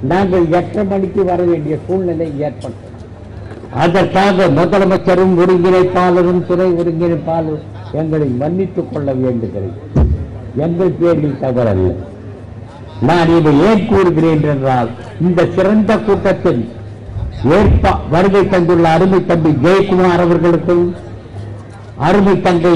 நாங்கள் எட்டரை மணிக்கு வர வேண்டிய சூழ்நிலை ஏற்பட்டது அதற்காக முதலமைச்சரும் ஒருங்கிணைப்பாளரும் துணை ஒருங்கிணைப்பாளரும் எங்களை மன்னித்துக் கொள்ள வேண்டுகிறேன் எங்கள் பேரில் தவறல்ல நான் இதை ஏன் கூறுகிறேன் என்றால் இந்த சிறந்த கூட்டத்தில் ஏற்பா வருகை தந்துள்ள அருமை தம்பி ஜெயக்குமார் அவர்களுக்கும் அருமை தங்கை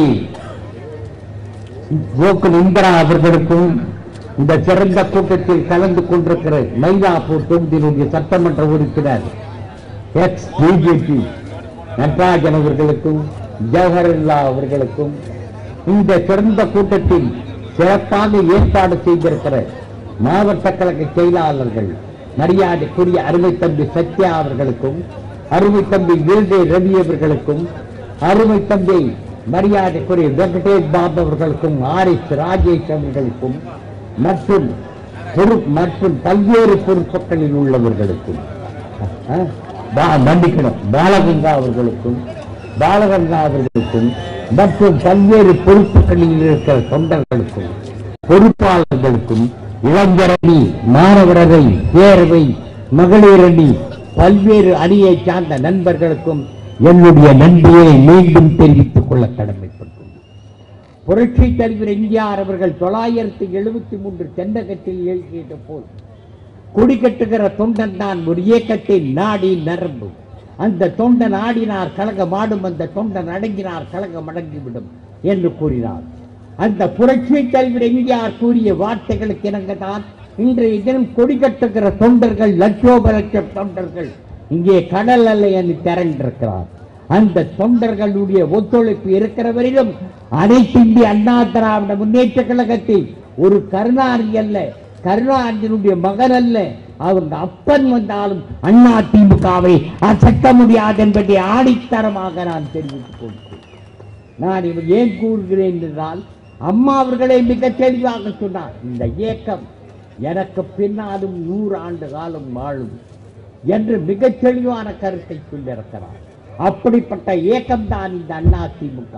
கோகுல் இந்திரா அவர்களுக்கும் இந்த சிறந்த கூட்டத்தில் கலந்து கொண்டிருக்கிற மயிலாப்பூர் தொகுதியினுடைய சட்டமன்ற உறுப்பினர் எக்ஸ் பிஜேபி நடராஜன் அவர்களுக்கும் ஜவஹர்லா அவர்களுக்கும் இந்த சிறந்த கூட்டத்தில் சிறப்பாக ஏற்பாடு செய்திருக்கிற மாவட்ட கழக செயலாளர்கள் மரியாதைக்குரிய அருமை தம்பி சத்யா அவர்களுக்கும் அருமை தம்பி வீழ்தே ரவி அவர்களுக்கும் அருமை தம்பி மரியாதைக்குரிய வெங்கடேஷ் பாபு அவர்களுக்கும் ஆர் எஸ் ராஜேஷ் அவர்களுக்கும் மற்றும் பொறு- மற்றும் பல்வேறு பொறுப்புகளில் உள்ளவர்களுக்கும் அஹ், பா- மன்னிக்கணும் பாலகங்கா அவர்களுக்கும் பாலகங்கா அவர்களுக்கும் மற்றும் பல்வேறு பொறுப்புகளில் இருக்கிற தொண்டர்களுக்கும் பொறுப்பாளர்களுக்கும் இளைஞரணி மாணவரவை பேரவை மகளிரணி பல்வேறு அணியை சார்ந்த நண்பர்களுக்கும் என்னுடைய நன்றியை மீண்டும் தெரிவித்துக் கொள்ள கடமைப்பட்டுள்ளேன் புரட்சி தலைவர் எம்ஜிஆர் அவர்கள் தொள்ளாயிரத்தி எழுபத்தி மூன்று தென்னகத்தில் எழுதியது போல் கொடி கட்டுகிற தொண்டன் தான் ஒரு இயக்கத்தின் நாடி நரம்பு அந்த தொண்டன் ஆடினார் கழகம் ஆடும் அந்த தொண்டன் அடங்கினார் கழகம் அடங்கிவிடும் என்று கூறினார் அந்த புரட்சி தலைவர் எம்ஜிஆர் கூறிய வார்த்தைகளுக்கு இணங்கத்தான் இன்றைய தினம் கொடி கட்டுகிற தொண்டர்கள் லட்சோப லட்சம் தொண்டர்கள் இங்கே கடல் அலை அணி திரண்டிருக்கிறார் அந்த தொண்டர்களுடைய ஒத்துழைப்பு இருக்கிற வரையிலும் அனைத்து இந்திய அண்ணா திராவிட முன்னேற்ற கழகத்தில் ஒரு கருணாநிதி அல்ல கருணாநிதியினுடைய மகன் அல்ல அவங்க அப்பன் வந்தாலும் அண்ணா திமுகவை அசைக்க முடியாது என்பதை ஆணித்தரமாக நான் தெரிவித்துக் கொள்கிறேன் நான் இவர் ஏன் கூறுகிறேன் என்றால் அம்மா அவர்களே மிக தெளிவாக சொன்னார் இந்த இயக்கம் எனக்கு பின்னாலும் நூறு ஆண்டு காலம் வாழும் என்று மிகத் தெளிவான கருத்தை சொல்லியிருக்கிறார் அப்படிப்பட்ட இயக்கம் தான் இந்த அண்ணா திமுக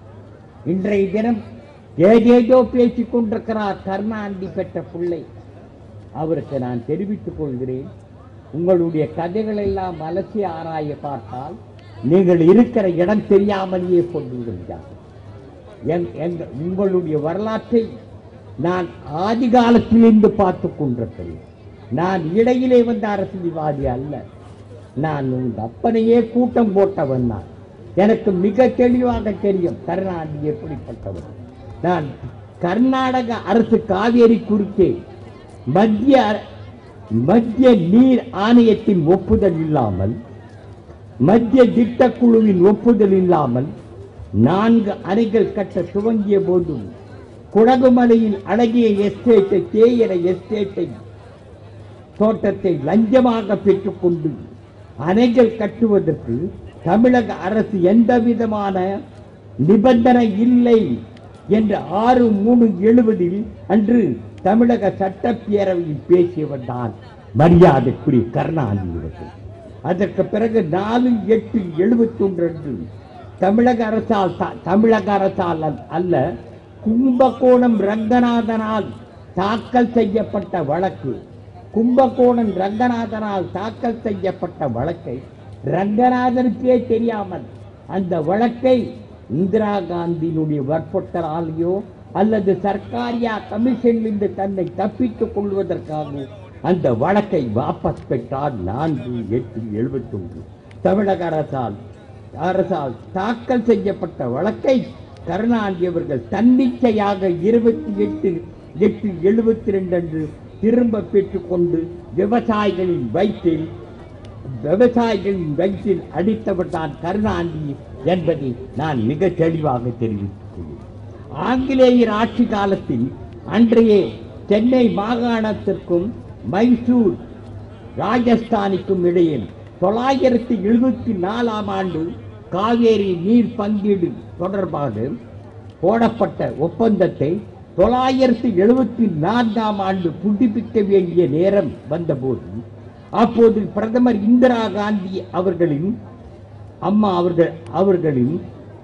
இன்றைய தினம் ஏதேதோ பேசிக் கொண்டிருக்கிறார் கருணாநிதி பெற்ற பிள்ளை அவருக்கு நான் தெரிவித்துக் கொள்கிறேன் உங்களுடைய கதைகள் எல்லாம் அலசி ஆராய பார்த்தால் நீங்கள் இருக்கிற இடம் தெரியாமலேயே கொண்டு விடுகிறார்கள் என்- எங்க- உங்களுடைய வரலாற்றை நான் ஆதி காலத்திலிருந்து பார்த்து கொண்டிருக்கிறேன் நான் இடையிலே வந்த அரசியல்வாதி அல்ல நான் உங்க அப்பனையே கூட்டம் போட்டவன் நான் எனக்கு மிக தெளிவாக தெரியும் கருணாநிதி எப்படிப்பட்டவன் நான் கர்நாடக அரசு காவேரி குறுக்கே மத்திய அர- மத்திய நீர் ஆணையத்தின் ஒப்புதல் இல்லாமல் மத்திய திட்டக்குழுவின் ஒப்புதல் இல்லாமல் நான்கு அணைகள் கட்ட துவங்கிய போதும் குடகுமலையில் அழகிய எஸ்டேட்டை தேயிலை எஸ்டேட்டை தோட்டத்தை லஞ்சமாக பெற்றுக்கொண்டு அணைகள் கட்டுவதற்கு தமிழக அரசு எந்த விதமான நிபந்தனை இல்லை என்று ஆறு மூணு எழுபதில் அன்று தமிழக சட்டப்பேரவையில் பேசியவர் தான் மரியாதைக்குரிய கருணாநிதி அவர்கள் அதற்கு பிறகு நாலு எட்டு எழுபத்தி ஒன்று அன்று தமிழக அரசால் த- தமிழக அரசால் அல்ல- அல்ல கும்பகோணம் ரங்கநாதனால் தாக்கல் செய்யப்பட்ட வழக்கு கும்பகோணம் ரங்கநாதனால் தாக்கல் செய்யப்பட்ட வழக்கை ரங்கநாதனுக்கே தெரியாமல் அந்த வழக்கை இந்திரா காந்தியினுடைய வற்புறுத்தலாலேயோ அல்லது சர்க்காரியா கமிஷனிலிருந்து தன்னை தப்பித்துக் கொள்வதற்காக அந்த வழக்கை வாபஸ் பெற்றார் நான்கு எட்டு எழுபத்தி ஒன்று தமிழக அரசால் அரசால் தாக்கல் செய்யப்பட்ட வழக்கை கருணாநிதி அவர்கள் தன்னிச்சையாக இருபத்தி எட்டு எட்டு எழுபத்தி ரெண்டு அன்று திரும்ப பெற்றுக்கொண்டு விவசாயிகளின் வயிற்றில் விவசாயிகளின் வயிற்றில் அடித்தவர் தான் கருணாநிதி என்பதை நான் மிக தெளிவாக தெரிவித்துக் கொள்கிறேன் ஆங்கிலேயர் ஆட்சி காலத்தில் அன்றைய சென்னை மாகாணத்திற்கும் மைசூர் ராஜஸ்தானிக்கும் இடையே தொள்ளாயிரத்தி எழுபத்தி நாலாம் ஆண்டு காவேரி நீர் பங்கீடு தொடர்பாக போடப்பட்ட ஒப்பந்தத்தை தொள்ளாயிரத்தி எழுபத்தி நான்காம் ஆண்டு புதுப்பிக்க வேண்டிய நேரம் வந்தபோது அப்போது பிரதமர் இந்திரா காந்தி அவர்களின் அம்மா அவர்கள் அவர்களின்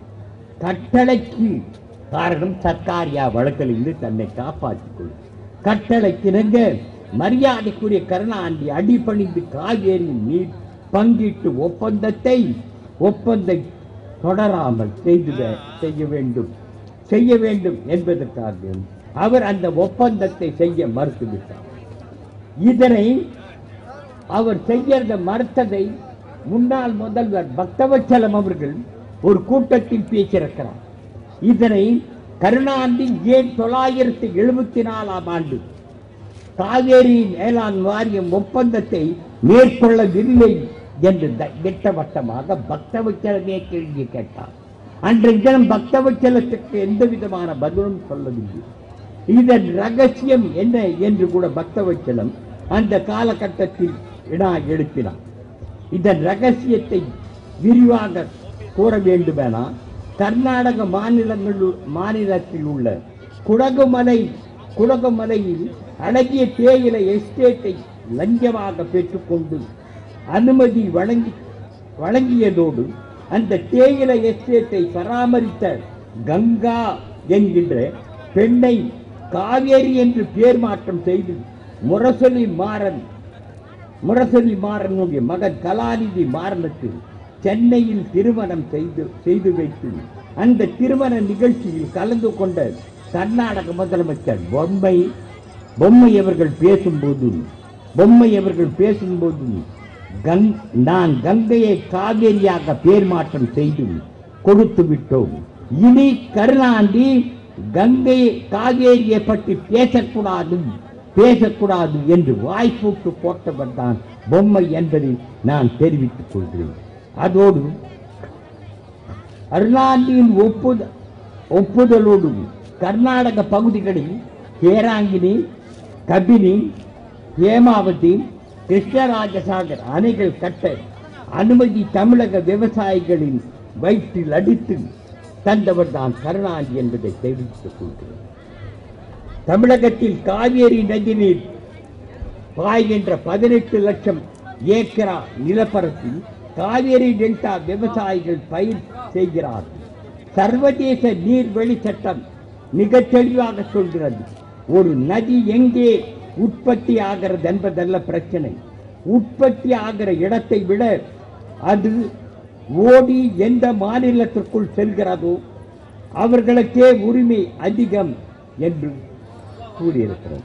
கட்டளைக்கு காரணம் சர்க்காரியா வழக்கிலிருந்து தன்னை காப்பாற்றிக் கொள்ளும் கட்டளைக்கிணங்க மரியாதைக்குரிய கருணாநிதி அடிபணிந்து காவேரி நீர் பங்கிட்டு ஒப்பந்தத்தை ஒப்பந்தம் தொடராமல் செய்து வே- செய்ய வேண்டும் செய்ய வேண்டும் என்பதற்காக அவர் அந்த ஒப்பந்தத்தை செய்ய மறுத்துவிட்டார் இதனை அவர் செய்ய மறுத்ததை முன்னாள் முதல்வர் பக்தவச்சலம் அவர்கள் ஒரு கூட்டத்தில் பேசியிருக்கிறார் இதனை கருணாநிதி ஏன் தொள்ளாயிரத்தி எழுபத்தி நாலாம் ஆண்டு காவேரி மேலாண் வாரியம் ஒப்பந்தத்தை மேற்கொள்ளவில்லை என்று த- திட்டவட்டமாக பக்தவச்சலமே கேள்வி கேட்டார் அன்றைய தினம் பக்தவச்சலத்துக்கு எந்த விதமான பதிலும் சொல்லவில்லை இதன் ரகசியம் என்ன என்று கூட பக்தவச்சலம் அந்த காலகட்டத்தில் வினா எழுப்பினார் இதன் ரகசியத்தை விரிவாக கூற வேண்டுமெனா கர்நாடக மாநிலங்கள் மாநிலத்தில் உள்ள குடகுமலை குடகுமலையில் அழகிய தேயிலை எஸ்டேட்டை லஞ்சமாக பெற்றுக்கொண்டு அனுமதி வழங்கி வழங்கியதோடு அந்த தேயிலை எஸ்டேட்டை பராமரித்த கங்கா என்கின்ற பெண்ணை காவேரி என்று பேர் மாற்றம் செய்து முரசொலி மாறன் முரசொலி மாறனுடைய மகன் கலாநிதி மாறனுக்கு சென்னையில் திருமணம் செய்து செய்து வைத்து அந்த திருமண நிகழ்ச்சியில் கலந்து கொண்ட கர்நாடக முதலமைச்சர் பொம்மை பொம்மை அவர்கள் பேசும்போது பொம்மை அவர்கள் பேசும்போது கங் நான் கங்கையை காவேரியாக பேர் மாற்றம் செய்து கொடுத்து விட்டோம் இனி கருணாநிதி கங்கை காவேரியை பற்றி பேசக்கூடாது பேசக்கூடாது என்று வாய்ப்பூட்டு போட்டவர் தான் பொம்மை என்பதை நான் தெரிவித்துக் கொள்கிறேன் அதோடு அருணாந்தியின் ஒப்புத ஒப்புதலோடு கர்நாடக பகுதிகளில் பேராங்கினி கபினி ஹேமாவதி கிருஷ்ணராஜசாகர் அணைகள் கட்ட அனுமதி தமிழக விவசாயிகளின் வயிற்றில் அடித்து தந்தவர் தான் கருணாநிதி என்பதை தெரிவித்துக் கொள்கிறேன் தமிழகத்தில் காவேரி நதிநீர் பாய்கின்ற பதினெட்டு லட்சம் ஏக்கரா நிலப்பரப்பில் காவேரி டெல்டா விவசாயிகள் பயிர் செய்கிறார்கள் சர்வதேச நீர்வழி சட்டம் மிகத் தெளிவாக சொல்கிறது ஒரு நதி எங்கே உற்பத்தி ஆகிறது என்பதல்ல பிரச்சனை உற்பத்தி ஆகிற இடத்தை விட அது ஓடி எந்த மாநிலத்திற்குள் செல்கிறதோ அவர்களுக்கே உரிமை அதிகம் என்று கூறியிருக்கிறது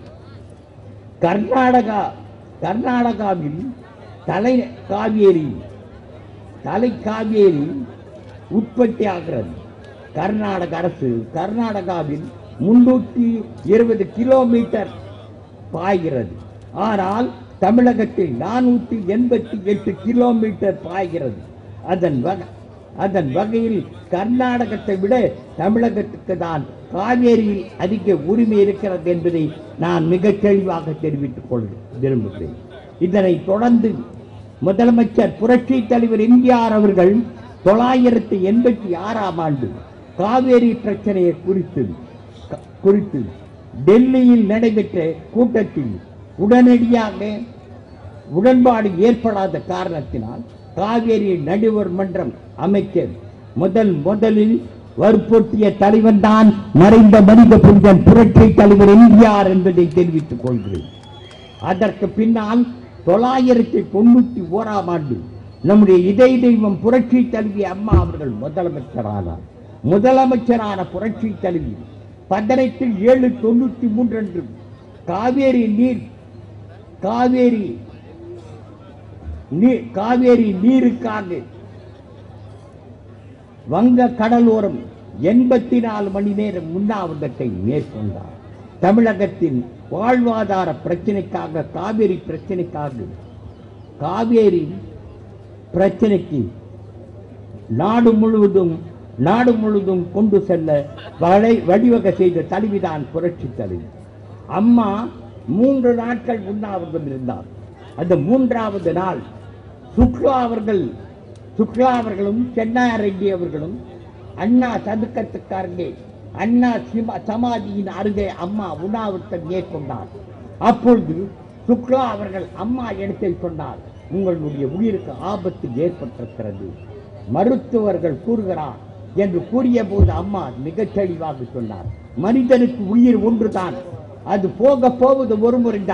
கர்நாடகா கர்நாடகாவில் தலை காவேரி தலை காவேரி உற்பத்தி ஆகிறது கர்நாடக அரசு கர்நாடகாவில் முன்னூற்றி இருபது கிலோமீட்டர் பாய்கிறது ஆனால் தமிழகத்தில் நானூற்றி எண்பத்தி எட்டு கிலோமீட்டர் பாய்கிறது அதன் வகை அதன் வகையில் கர்நாடகத்தை விட தமிழகத்துக்கு தான் காவேரியில் அதிக உரிமை இருக்கிறது என்பதை நான் மிகத் தெளிவாக தெரிவித்துக் கொள்ள விரும்புகிறேன் இதனை தொடர்ந்து முதலமைச்சர் புரட்சி தலைவர் எம்ஜிஆர் அவர்கள் தொள்ளாயிரத்தி எண்பத்தி ஆறாம் ஆண்டு காவேரி பிரச்சனையை குறித்து க- குறித்து டெல்லியில் நடைபெற்ற கூட்டத்தில் உடனடியாக உடன்பாடு ஏற்படாத காரணத்தினால் காவேரி நடுவர் மன்றம் அமைக்க முதல் முதலில் வற்புறுத்திய தலைவன் தான் மறைந்த மனித புனிதன் புரட்சி தலைவர் எம்ஜிஆர் என்பதை தெரிவித்துக் கொள்கிறேன் அதற்கு பின்னால் தொள்ளாயிரத்தி தொண்ணூத்தி ஓராம் ஆண்டு நம்முடைய இதய தெய்வம் புரட்சி தலைவி அம்மா அவர்கள் முதலமைச்சரானார் முதலமைச்சரான புரட்சி தலைவி பதினெட்டு ஏழு தொண்ணூத்தி மூன்று அன்று காவேரி நீர் காவேரி நீ- காவேரி நீருக்காக வங்க கடலோரம் எண்பத்தி நாலு மணி நேரம் உண்ணாவிரதத்தை மேற்கொண்டார் தமிழகத்தின் வாழ்வாதார பிரச்சனைக்காக காவேரி பிரச்சனைக்காக காவேரி பிரச்சனைக்கு நாடு முழுவதும் நாடு முழுவதும் கொண்டு செல்ல வழி வழிவகை செய்த தலைவிதான் புரட்சி தலைவி அம்மா மூன்று நாட்கள் உண்ணாவிரதம் இருந்தார் அந்த மூன்றாவது நாள் சுக்லா அவர்கள் சுக்லா அவர்களும் சென்னா ரெட்டி அவர்களும் அண்ணா சதுக்கத்துக்கு அருகே அண்ணா சிம சமாதியின் அருகே அம்மா உண்ணாவிரதம் மேற்கொண்டார் அப்பொழுது சுக்லா அவர்கள் அம்மா இடத்தில் சொன்னார் உங்களுடைய உயிருக்கு ஆபத்து ஏற்பட்டிருக்கிறது மருத்துவர்கள் கூறுகிறார் என்று கூறிய போது அம்மா மிகச் தெளிவாக சொன்னார் மனிதனுக்கு உயிர் ஒன்றுதான் அது போக போவது ஒரு முறைதான்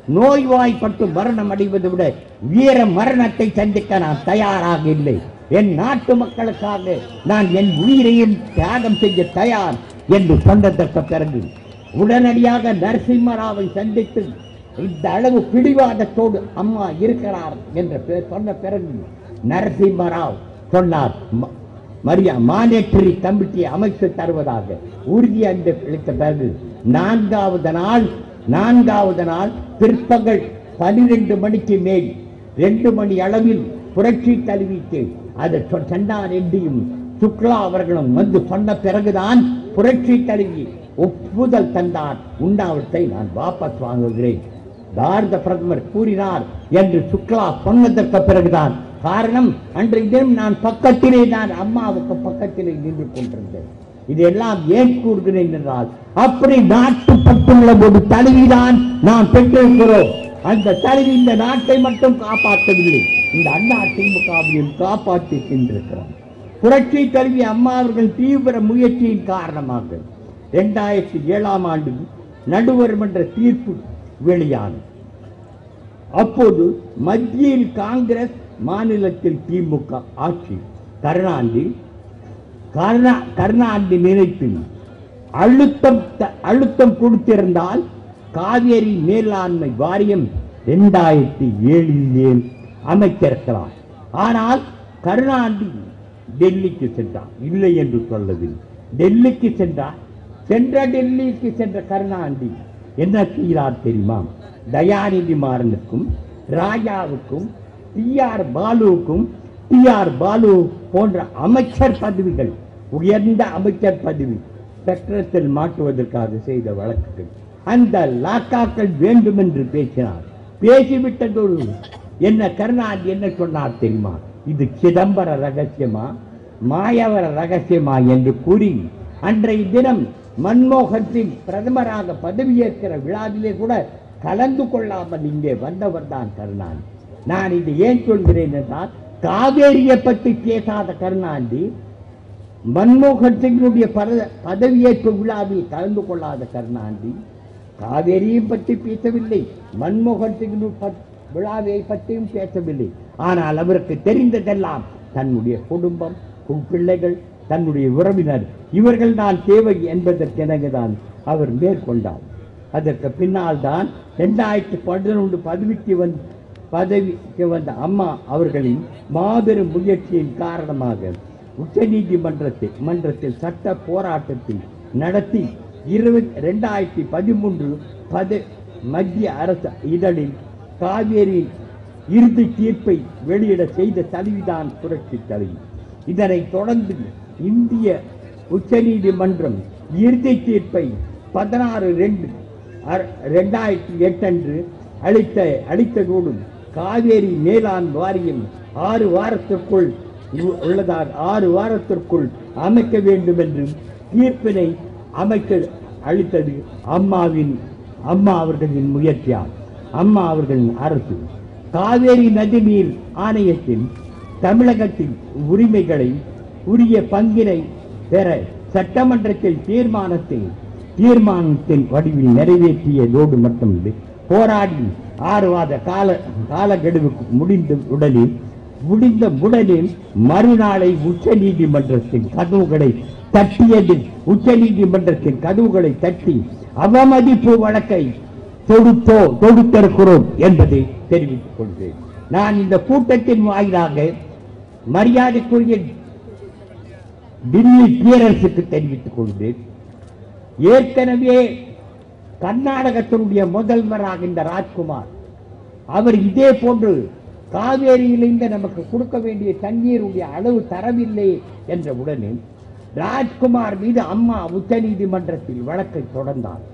நோய்வாய்ப்பட்டு மரணம் அடைவதை விட வீர மரணத்தை சந்திக்க நான் தயாராக இல்லை என் நாட்டு மக்களுக்காக நான் என் உயிரையும் தியாகம் செய்ய தயார் என்று சொன்னதற்கு பிறகு உடனடியாக நரசிம்மராவை சந்தித்து இந்த அளவு பிடிவாதத்தோடு அம்மா இருக்கிறார் என்று பே- சொன்ன பிறகு நரசிம்மராவ் சொன்னார் "ம- மரியா மானிட்டரி கமிட்டி அமைத்து தருவதாக உறுதி அன்று அளித்த பிறகு நான்காவது நாள் நான்காவது நாள் பிற்பகல் பனிரெண்டு மணிக்கு மேல் ரெண்டு மணி அளவில் புரட்சி தலைவிக்கு அது சொ- சென்னார் என்றியும் சுக்லா அவர்களும் வந்து சொன்ன பிறகுதான் புரட்சி தலைவி ஒப்புதல் தந்தார் உண்ணாவிரத்தை நான் வாபஸ் வாங்குகிறேன் பாரத பிரதமர் கூறினார் என்று சுக்லா சொன்னதற்கு பிறகுதான் காரணம் அன்றைய தினம் நான் பக்கத்திலே நான் அம்மாவுக்கு பக்கத்திலே நின்று கொண்டிருந்தேன் இதெல்லாம் ஏன் கூறுகிறேன் என்றால் அப்படி நாட்டுப்பட்டுள்ள ஒரு தலைவிதான் நாம் பெற்றிருக்கிறோம் அந்த தலைவி இந்த நாட்டை மட்டும் காப்பாற்றவில்லை இந்த அண்ணா திமுகவையும் காப்பாற்றி சென்றிருக்கிறார் புரட்சி கல்வி அம்மா அவர்கள் தீவிர முயற்சியின் காரணமாக இரண்டாயிரத்தி ஏழாம் ஆண்டு நடுவர் மன்ற தீர்ப்பு வெளியானது அப்போது மத்தியில் காங்கிரஸ் மாநிலத்தில் திமுக ஆட்சி கருணாநிதி கருணா கருணாநிதி நினைத்து அழுத்தம் த- அழுத்தம் கொடுத்திருந்தால் காவேரி மேலாண்மை வாரியம் இரண்டாயிரத்தி ஏழிலே அமைத்திருக்கிறார் ஆனால் கருணாநிதி டெல்லிக்கு சென்றார் இல்லை என்று சொல்லவில்லை டெல்லிக்கு சென்றார் சென்ற டெல்லிக்கு சென்ற கருணாநிதி என்ன செய்கிறார் தெரியுமா தயாநிதி மாறனுக்கும் ராஜாவுக்கும் டி ஆர் பாலுவுக்கும் டி ஆர் பாலு போன்ற அமைச்சர் பதவிகள் உயர்ந்த அமைச்சர் பதவி சட்டத்தில் மாற்றுவதற்காக செய்த வழக்குகள் அந்த லாக்காக்கள் வேண்டும் என்று பேசினார் பேசிவிட்டதோடு என்ன கருணாநிதி என்ன சொன்னார் தெரியுமா இது சிதம்பர ரகசியமா மாயவர ரகசியமா என்று கூறி அன்றைய தினம் மன்மோகன் சிங் பிரதமராக பதவியேற்கிற விழாவிலே கூட கலந்து கொள்ளாமல் இங்கே வந்தவர் தான் கருணாநிதி நான் இது ஏன் சொல்கிறேன் என்றால் காவேரியை பற்றி பேசாத கருணாநிதி மன்மோகன் சிங்கினுடைய பத- பதவியேற்பு விழாவில் கலந்து கொள்ளாத கருணாநிதி காவேரியை பற்றி பேசவில்லை மன்மோகன் சிங் விழாவை பற்றியும் பேசவில்லை ஆனால் அவருக்கு தெரிந்ததெல்லாம் தன்னுடைய குடும்பம் உன் பிள்ளைகள் தன்னுடைய உறவினர் இவர்கள் தான் தேவை என்பதற்கெனதான் அவர் மேற்கொண்டார் அதற்கு பின்னால் தான் இரண்டாயிரத்தி பதினொன்று பதவிக்கு வந்து பதவிக்கு வந்த அம்மா அவர்களின் மாபெரும் முயற்சியின் காரணமாக உச்சநீதிமன்றத்தில் மன்றத்தில் சட்ட போராட்டத்தை நடத்தி இருபத்தி ரெண்டாயிரத்தி பதிமூன்று பத மத்திய அரசு இதழில் காவேரி இறுதி தீர்ப்பை வெளியிட செய்த தலைவிதான் புரட்சி தலைவி இதனைத் தொடர்ந்து இந்திய உச்சநீதிமன்றம் இறுதி தீர்ப்பை பதினாறு ரெண்டு ரெண்டாயிரத்தி எட்டு அன்று அளித்த அளித்ததோடு காவேரி மேலாண் வாரியம் ஆறு வாரத்திற்குள் உ- உள்ளதாக ஆறு வாரத்திற்குள் அமைக்க வேண்டும் என்று தீர்ப்பினை அமைக்க அளித்தது அம்மாவின் அம்மா அவர்களின் முயற்சியால் அம்மா அவர்களின் அரசு காவேரி நதிநீர் ஆணையத்தின் தமிழகத்தின் உரிமைகளை உரிய பங்கினை பெற சட்டமன்றத்தில் தீர்மானத்தை தீர்மானத்தின் வடிவில் நிறைவேற்றியதோடு மட்டுமில்லை போராடி ஆறு மாத கால காலக்கெடுவுக்கு முடிந்த உடலில் முடிந்த உடலில் மறுநாளை உச்ச நீதிமன்றத்தின் கதவுகளை தட்டியது உச்ச நீதிமன்றத்தின் கதவுகளை தட்டி அவமதிப்பு வழக்கை தொடுத்தோ தொடுத்திருக்கிறோம் என்பதை தெரிவித்துக் கொள்கிறேன் நான் இந்த கூட்டத்தின் வாயிலாக மரியாதைக்குரிய டில்லி பேரரசுக்கு தெரிவித்துக் கொள்கிறேன் ஏற்கனவே கர்நாடகத்தினுடைய முதல்வராக இந்த ராஜ்குமார் அவர் இதே போன்று காவேரியிலிருந்து நமக்கு கொடுக்க வேண்டிய தண்ணீருடைய அளவு தரவில்லை என்ற உடனே ராஜ்குமார் மீது அம்மா உச்சநீதிமன்றத்தில் வழக்கை தொடர்ந்தார்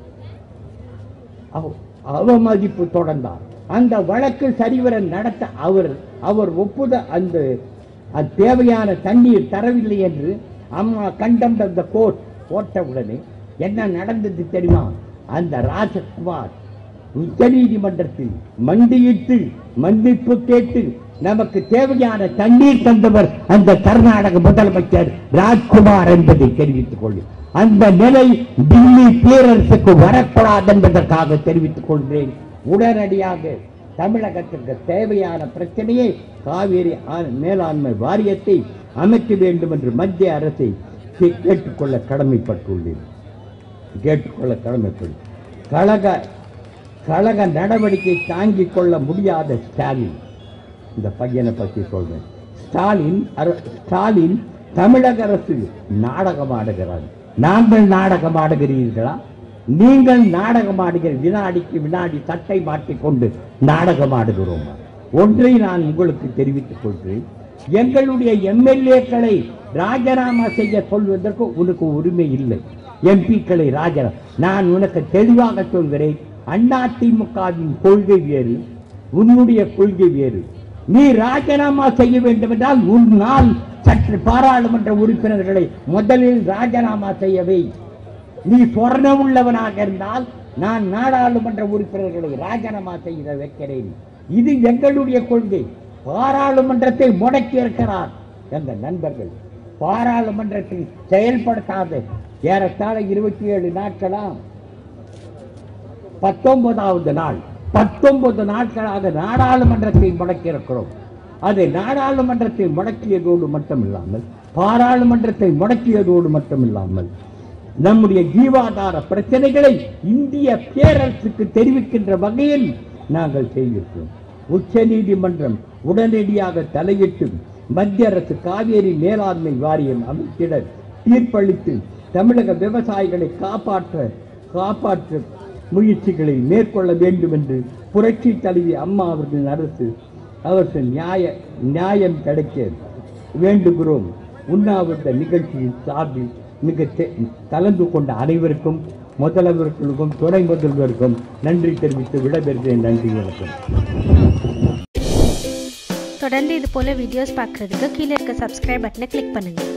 அவ- அவமதிப்பு தொடர்ந்தார் அந்த வழக்கு சரிவர நடத்த அவர் அவர் ஒப்புத அந்த அது தேவையான தண்ணீர் தரவில்லை என்று அம்மா கண்டம் த கோர்ட் போட்ட உடனே என்ன நடந்தது தெரியுமா அந்த ராஜகுமார் உச்சநீதிமன்றத்தில் மண்டியிட்டு மன்னிப்பு கேட்டு நமக்கு தேவையான தண்ணீர் தந்தவர் அந்த கர்நாடக முதலமைச்சர் ராஜ்குமார் என்பதை தெரிவித்துக் கொள்கிறேன் அந்த நிலை டில்லி பேரரசுக்கு வரக்கூடாது என்பதற்காக தெரிவித்துக் கொள்கிறேன் உடனடியாக தமிழகத்திற்கு தேவையான பிரச்சனையை காவிரி ஆ- மேலாண்மை வாரியத்தை அமைக்க வேண்டும் என்று மத்திய அரசை கே- கேட்டுக்கொள்ள கடமைப்பட்டுள்ளேன் கேட்டுக்கொள்ள கடமைப்படும் கழக கழக நடவடிக்கை தாங்கிக் கொள்ள முடியாத ஸ்டாலின் இந்த பையனை பற்றி சொல்றேன் ஸ்டாலின் அர- ஸ்டாலின் தமிழக அரசு நாடகம் ஆடுகிறார் நாங்கள் நாடகம் ஆடுகிறீர்களா நீங்கள் நாடகம் ஆடுகிற வினாடிக்கு வினாடி சட்டை மாட்டிக்கொண்டு நாடகம் ஆடுகிறோமா ஒன்றை நான் உங்களுக்கு தெரிவித்துக் கொள்கிறேன் எங்களுடைய எம்எல்ஏக்களை ராஜினாமா செய்ய சொல்வதற்கு உனக்கு உரிமை இல்லை எம்பிக்களை ராஜினாமா நான் உனக்கு தெளிவாக சொல்கிறேன் அண்ணா திமுகவின் கொள்கை வேறு உன்னுடைய கொள்கை வேறு நீ ராஜினாமா செய்ய வேண்டும் என்றால் உன்னால் சற்று பாராளுமன்ற உறுப்பினர்களை முதலில் ராஜினாமா செய்யவை நீ சொர்ணம் உள்ளவனாக இருந்தால் நான் நாடாளுமன்ற உறுப்பினர்களை ராஜினாமா செய்ய வைக்கிறேன் இது எங்களுடைய கொள்கை பாராளுமன்றத்தை முடக்கி இருக்கிறார் எங்கள் நண்பர்கள் பாராளுமன்றத்தை செயல்படுத்தாத ஏறத்தாழ இருபத்தி ஏழு நாட்களாம் பத்தொன்பதாவது நாள் பத்தொன்பது நாட்களாக நாடாளுமன்றத்தை முடக்கி இருக்கிறோம் அது நாடாளுமன்றத்தை முடக்கியதோடு மட்டுமில்லாமல் பாராளுமன்றத்தை முடக்கியதோடு மட்டுமில்லாமல் நம்முடைய ஜீவாதார பிரச்சனைகளை இந்திய பேரரசுக்கு தெரிவிக்கின்ற வகையில் நாங்கள் செய்திருக்கிறோம் உச்ச நீதிமன்றம் உடனடியாக தலையிட்டு மத்திய அரசு காவேரி மேலாண்மை வாரியம் அமைத்திட தீர்ப்பளித்து தமிழக விவசாயிகளை காப்பாற்ற காப்பாற்ற முயற்சிகளை மேற்கொள்ள வேண்டும் என்று புரட்சி தலைவி அம்மா அவர்களின் அரசு அவருக்கு நியாய நியாயம் கிடைக்க வேண்டுகிறோம் உண்ணாவிரத நிகழ்ச்சியின் சார்பில் மிக தெ- கலந்து கொண்ட அனைவருக்கும் முதல்வர்களுக்கும் துணை முதல்வருக்கும் நன்றி தெரிவித்து விடைபெறுகிறேன் நன்றி வணக்கம் தொடர்ந்து இது போல வீடியோஸ் பார்க்குறதுக்கு கீழே இருக்க சப்ஸ்கிரைப் பட்டனை கிளிக் பண்ணுங்கள்